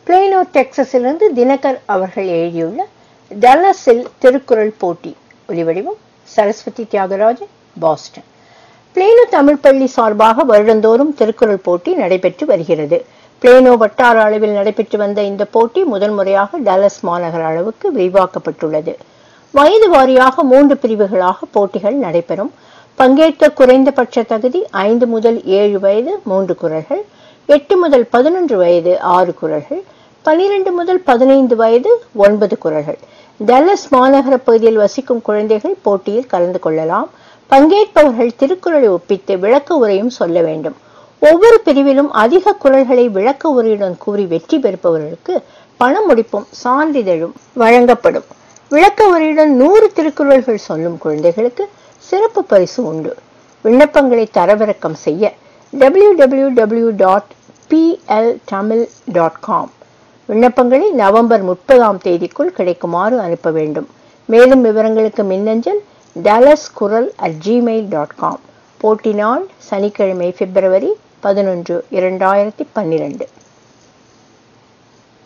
plano டெக்சஸிலிருந்து Dinakar அவர்கள் எழுதியுள்ள டல்லஸில் திருக்குறள் போட்டி ஒலிவடிவம் சரஸ்வதி தியாகராஜன் பாஸ்டன் பிளேனோ தமிழ் பள்ளி சார்பாக வருடந்தோறும் திருக்குறள் போட்டி நடைபெற்று வருகிறது பிளேனோ வட்டார அளவில் நடைபெற்று வந்த இந்த போட்டி முதல் முறையாக டலஸ் மாநகர அளவுக்கு விரிவாக்கப்பட்டுள்ளது வயது வாரியாக மூன்று பிரிவுகளாக போட்டிகள் நடைபெறும் பங்கேற்க குறைந்தபட்ச தகுதி ஐந்து முதல் ஏழு வயது மூன்று குரல்கள் எட்டு முதல் பதினொன்று வயது ஆறு குரல்கள் பனிரெண்டு முதல் பதினைந்து வயது ஒன்பது குரல்கள் டல்லஸ் மாநகர பகுதியில் வசிக்கும் குழந்தைகள் போட்டியில் கலந்து கொள்ளலாம் பங்கேற்பவர்கள் திருக்குறளை ஒப்பித்து விளக்க உரையும் சொல்ல வேண்டும் ஒவ்வொரு பிரிவிலும் அதிக குரல்களை விளக்க உரையுடன் கூறி வெற்றி பெறுபவர்களுக்கு பண முடிப்பும் சான்றிதழும் வழங்கப்படும் விளக்க உரையுடன் நூறு திருக்குறள்கள் சொல்லும் குழந்தைகளுக்கு சிறப்பு பரிசு உண்டு விண்ணப்பங்களை தரவிறக்கம் செய்ய W W W dot PL Tamil dot com விண்ணப்பங்களை நவம்பர் முப்பதாம் தேதிக்குள் கிடைக்குமாறு அனுப்ப வேண்டும் மேலும் விவரங்களுக்கு மின்னஞ்சல் டலஸ் குரல் அட் ஜிமெயில் டாட் காம் போட்டி நாள் சனிக்கிழமை பிப்ரவரி பதினொன்று இரண்டாயிரத்தி பன்னிரண்டு